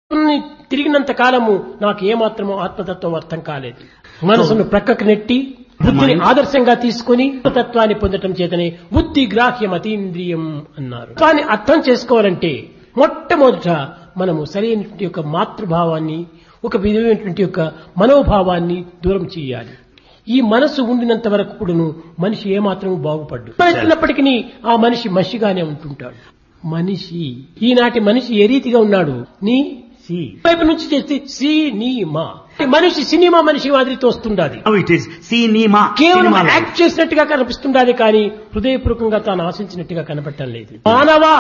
ని తిరిగినంత కాలము నాకు ఏమాత్రమో ఆత్మతత్వం అర్థం కాలేదు మనసును ప్రక్కకు నెట్టి బుద్ధిని ఆదర్శంగా తీసుకుని ఆత్మతత్వాన్ని పొందటం చేతనే బుద్ధి గ్రాహ్యం అతీంద్రియం అన్నారు కానీ అర్థం చేసుకోవాలంటే మొట్టమొదట మనము సరైనటువంటి యొక్క మాతృభావాన్ని ఒక విధమైనటువంటి యొక్క మనోభావాన్ని దూరం చేయాలి ఈ మనసు ఉండినంత వరకు కూడాను మనిషి ఏమాత్రం బాగుపడ్డు ఎన్నప్పటికీ ఆ మనిషి మనిషిగానే ఉంటుంటాడు మనిషి ఈనాటి మనిషి ఏ రీతిగా ఉన్నాడు నీ సి వైపు నుంచి చేస్తే సి నీ మా మనిషి సినిమా మనిషి మాదిరి తోస్తుండాలి Now it is cinema. కేవలం cinema life. యాక్ట్ చేసినట్టుగా కనిపిస్తుండాలి కానీ హృదయపూర్వకంగా తాను ఆశించినట్టుగా కనపడటం లేదు మానవా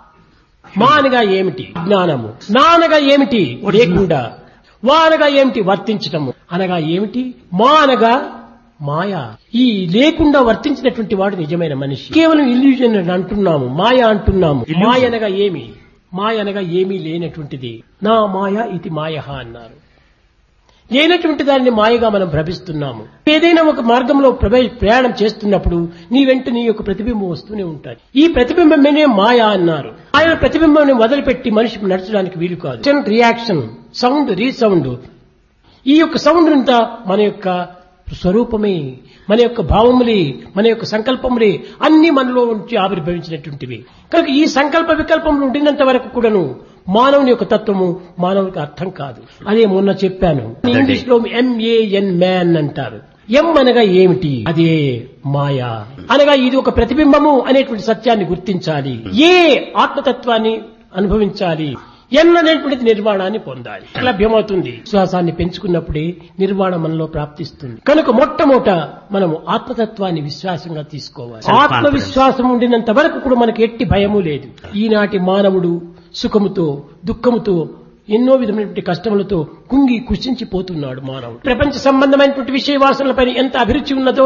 మానగా ఏమిటి జ్ఞానము నానగా ఏమిటి లేకుండా వానగా ఏమిటి వర్తించటము అనగా ఏమిటి మా అనగా మాయ ఈ లేకుండా వర్తించినటువంటి వాడు నిజమైన మనిషి కేవలం ఇల్యూజన్ అని అంటున్నాము మాయ అంటున్నాము మాయ అనగా ఏమి మాయ అనగా ఏమీ లేనటువంటిది నా మాయ ఇది మాయ అన్నారు లేనటువంటి దానిని మాయగా మనం భ్రమిస్తున్నాము ఏదైనా ఒక మార్గంలో ప్రవే- ప్రయాణం చేస్తున్నప్పుడు నీ వెంట నీ యొక్క ప్రతిబింబం వస్తూనే ఉంటాయి ఈ ప్రతిబింబమే మాయ అన్నారు ఆయన ప్రతిబింబాన్ని వదిలిపెట్టి మనిషి నడచడానికి వీలు కాదు రియాక్షన్ సౌండ్ రీసౌండ్ ఈ యొక్క సౌండ్ అంతా మన యొక్క స్వరూపమే మన యొక్క భావములే మన యొక్క సంకల్పములే అన్ని మనలో ఉంచి ఆవిర్భవించినటువంటివి కనుక ఈ సంకల్ప వికల్పములు ఉండినంత వరకు కూడాను మానవుని యొక్క తత్వము మానవునికి అర్థం కాదు అదే మొన్న చెప్పాను ఇంగ్లీష్ లో ఎంఏఎన్ మ్యాన్ అంటారు ఎం అనగా ఏమిటి అదే మాయా అనగా ఇది ఒక ప్రతిబింబము అనేటువంటి సత్యాన్ని గుర్తించాలి ఏ ఆత్మతత్వాన్ని అనుభవించాలి ఎన్ అనేటువంటిది నిర్వాణాన్ని పొందాలి లభ్యమవుతుంది విశ్వాసాన్ని పెంచుకున్నప్పుడే నిర్వాణం మనలో ప్రాప్తిస్తుంది కనుక మొట్టమొదట మనము ఆత్మతత్వాన్ని విశ్వాసంగా తీసుకోవాలి Self-confidence. ఆత్మవిశ్వాసం ఉండినంత వరకు కూడా మనకి ఎట్టి భయము లేదు ఈనాటి మానవుడు సుఖముతో దుఃఖముతో ఎన్నో విధమైనటువంటి కష్టములతో కుంగి కుషించిపోతున్నాడు మానవుడు ప్రపంచ సంబంధమైనటువంటి విషయ వాసనలపైన ఎంత అభిరుచి ఉన్నదో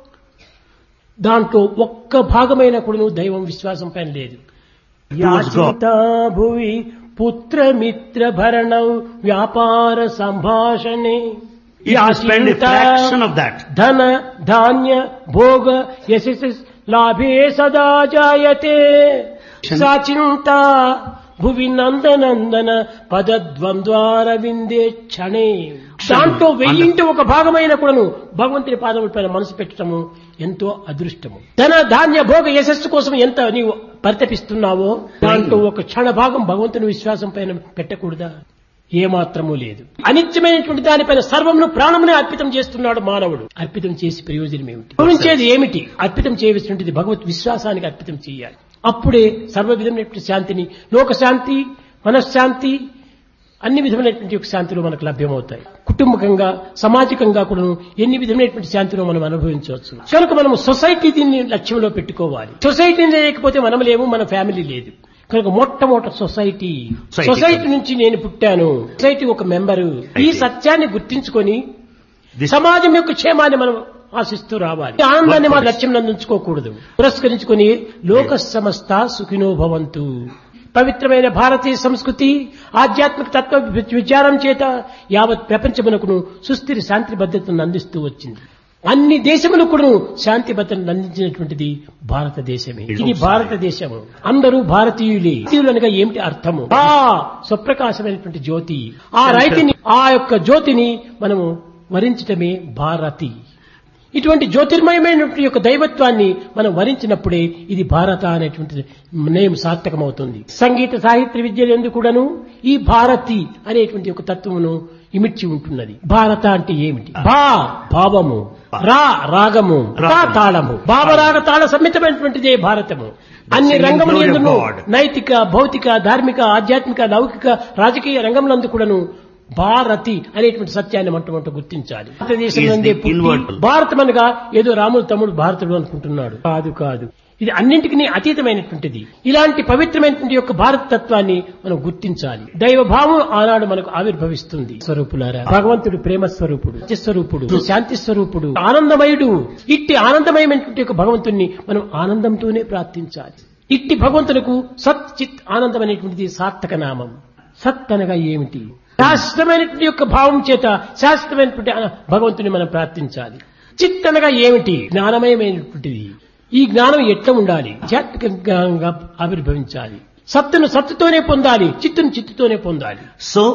దాంట్లో ఒక్క భాగమైన కూడా దైవం విశ్వాసం పైన లేదు Towards God. యాచితా భువి పుత్రమిత్ర భరణం వ్యాపార సంభాషణే If you spend a fraction of that, ధన ధాన్య భోగ యశస్ లాభే సదా జాయతే సాచింత భువి నందనందన పదద్వంద్వార విందే క్షణే దాంట్లో వెయ్యింటి ఒక భాగమైన కూడాను భగవంతుని పాదముల పైన మనసు పెట్టడము ఎంతో అదృష్టము ధన ధాన్య భోగ యశస్సు కోసం ఎంత నీవు పరితపిస్తున్నావో దాంట్లో ఒక క్షణ భాగం భగవంతుని విశ్వాసం పైన పెట్టకూడదా ఏమాత్రము లేదు అనిత్యమైనటువంటి దానిపైన సర్వమును ప్రాణమునే అర్పితం చేస్తున్నాడు మానవుడు అర్పితం చేసి ప్రయోజనం ఏమిటి గమనించేది ఏమిటి అర్పితం చేయవలసినది భగవత్ విశ్వాసానికి అర్పితం చేయాలి అప్పుడే సర్వ విధమైనటువంటి శాంతిని లోక శాంతి మనశ్శాంతి అన్ని విధమైనటువంటి యొక్క శాంతులు మనకు లభ్యమవుతాయి కుటుంబకంగా సామాజికంగా కూడా ఎన్ని విధమైనటువంటి శాంతులు మనం అనుభవించవచ్చు కనుక మనం సొసైటీ దీన్ని లక్ష్యంలో పెట్టుకోవాలి సొసైటీ లేకపోతే మనం లేము మన ఫ్యామిలీ లేదు కనుక మొట్టమొదట సొసైటీ Society. సొసైటీ నుంచి నేను పుట్టాను సొసైటీ ఒక మెంబరు ఈ సత్యాన్ని గుర్తించుకొని this సమాజం యొక్క క్షేమాన్ని మనం ఆశిస్తూ రావాలి ఈ ఆనందాన్ని మా లక్ష్యం నందించుకోకూడదు పురస్కరించుకొని లోక సమస్త సుఖినో భవంతు పవిత్రమైన భారతీయ సంస్కృతి ఆధ్యాత్మిక తత్వ విచారం చేత యావత్ ప్రపంచమునకును సుస్థిర శాంతి భద్రతను అందిస్తూ వచ్చింది అన్ని దేశములు కూడా శాంతి భద్రతను అందించినటువంటిది భారతదేశమే ఇది భారతదేశము అందరూ భారతీయులే భారతీయులు అనగా ఏమిటి అర్థము ఆ స్వప్రకాశమైనటువంటి జ్యోతి ఆ రైతిని ఆ యొక్క జ్యోతిని మనము వరించటమే భారతి ఇటువంటి జ్యోతిర్మయమైనటువంటి యొక్క దైవత్వాన్ని మనం వరించినప్పుడే ఇది భారత అనేటువంటి నేమ్ సార్థకమవుతుంది సంగీత సాహిత్య విద్యలు ఎందుకు కూడాను ఈ భారతి అనేటువంటి ఒక తత్వమును ఇమిడ్చి ఉంటున్నది భారత అంటే ఏమిటి భా భావము రా రాగము తా తాళము భావరాగ తాళ సమ్మితమైనటువంటిదే భారతము అన్ని singing రంగములు glory of ఎందును God. నైతిక భౌతిక ధార్మిక ఆధ్యాత్మిక లౌకిక రాజకీయ రంగములందు కూడాను భారతి అనేటువంటి సత్యాన్ని మంటమంట గుర్తించాలి భారతదేశం Is నందే the పుట్టి inward. భారతం అనగా ఏదో రాముడు తమ్ముడు భారతుడు అనుకుంటున్నాడు కాదు కాదు ఇది అన్నింటికి అతీతమైనటువంటిది ఇలాంటి పవిత్రమైనటువంటి యొక్క భారత తత్వాన్ని మనం గుర్తించాలి దైవ భావం ఆనాడు మనకు ఆవిర్భవిస్తుంది స్వరూపులారా భగవంతుడు ప్రేమ స్వరూపుడు సత్య స్వరూపుడు శాంతి స్వరూపుడు ఆనందమయుడు ఇట్టి ఆనందమయమైనటువంటి యొక్క భగవంతుణ్ణి మనం ఆనందంతోనే ప్రార్థించాలి ఇట్టి భగవంతులకు సత్ చిత్ ఆనందం అనేటువంటిది సార్థక నామం సత్ అనగా ఏమిటి శాశ్వతమైనటువంటి యొక్క భావం చేత శాశ్వతమైనటువంటి ఆ భగవంతుని మనం ప్రార్థించాలి చిత్ అనగా ఏమిటి జ్ఞానమయమైనటువంటిది ఈ జ్ఞానం ఎట్లా ఉండాలి ఆధ్యాత్మిక జ్ఞానంగా ఆవిర్భవించాలి సత్తును సత్తుతోనే పొందాలి చిత్తును చిత్తుతోనే పొందాలి So